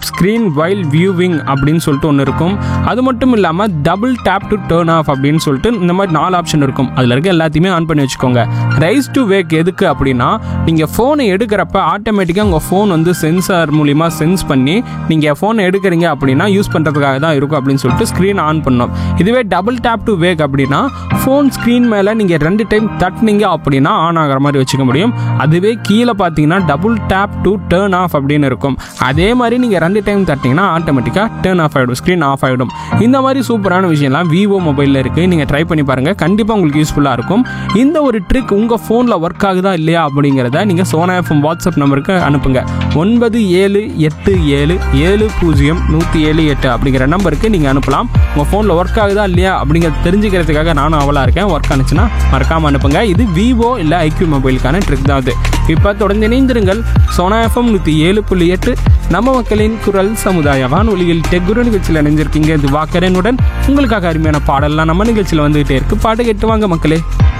screen while viewing அப்படின்னு சொல்லிட்டு ஒன்று இருக்கும் அது மட்டும் இல்லாமல் double tap to turn off அப்படின்னு சொல்லிட்டு இந்த மாதிரி நாலு ஆப்ஷன் இருக்கும் அதில் இருக்க எல்லாத்தையுமே ஆன் பண்ணி வச்சுக்கோங்க ரைஸ் டு வேக் எதுக்கு அப்படின்னா நீங்கள் ஃபோனை எடுக்கிறப்ப ஆட்டோமேட்டிக்காக உங்கள் ஃபோன் வந்து சென்சார் மூலிமா சென்ஸ் பண்ணி நீங்கள் ஃபோனை எடுக்கிறீங்க அப்படின்னா யூஸ் பண்ணுறதுக்காக தான் இருக்கும் அப்படின்னு சொல்லிட்டு ஸ்க்ரீன் ஆன் பண்ணோம் இதுவே டபுள் டேப் டு வேக் அப்படின்னா ஃபோன் ஸ்க்ரீன் மேலே நீங்கள் ரெண்டு டைம் தட்டினீங்க அப்படின்னா ஆன் ஆகிற மாதிரி வச்சுக்க முடியும் அதுவே கீழே பார்த்தீங்கன்னா double tap to turn off அப்படின்னு இருக்கும் அதே மாதிரி நீங்கள் ரெண்டு டைம் தட்டினீங்கன்னா ஆட்டோமேட்டிக்காக டேர்ன் ஆஃப் ஆகிடும் ஸ்க்ரீன் ஆஃப் ஆகிடும் இந்த மாதிரி சூப்பரான விஷயம்லாம் விவோ மொபைலில் இருக்குது நீங்கள் ட்ரை பண்ணி பாருங்கள் கண்டிப்பாக உங்களுக்கு யூஸ்ஃபுல்லாக இருக்கும் இந்த ஒரு ட்ரிக் உங்கள் ஃபோனில் ஒர்க் ஆகுதா இல்லையா அப்படிங்கிறத நீங்கள் சோனா எஃப்எம் வாட்ஸ்அப் நம்பருக்கு அனுப்புங்க ஒன்பது ஏழு எட்டு ஏழு ஏழு பூஜ்ஜியம் நூற்றி ஏழு எட்டு அப்படிங்கிற நம்பருக்கு நீங்கள் அனுப்பலாம் உங்கள் ஃபோனில் ஒர்க் ஆகுதா இல்லையா அப்படிங்கிறத தெரிஞ்சுக்கிறதுக்காக நானும் அவளாக இருக்கேன் ஒர்க் ஆனிச்சுன்னா மறக்காமல் அனுப்புங்க இது விவோ இல்லை ஐக்யூ மொபைலுக்கான ட்ரிக் தான் அது இப்போ தொடர்ந்து இணைந்திருங்கள் சோனா எஃப்எம் நூற்றி ஏழு புள்ளி எட்டு நம்ம மக்களின் குரல் சமுதாய வானொலியில் டெக்குரு நிகழ்ச்சியில் இணைஞ்சிருக்கீங்க இது வாக்கரனுடன் உங்களுக்காக அருமையான பாடல்லாம் நம்ம நிகழ்ச்சியில் வந்துகிட்டே இருக்கு பாட்டு கேட்டு வாங்க மக்களே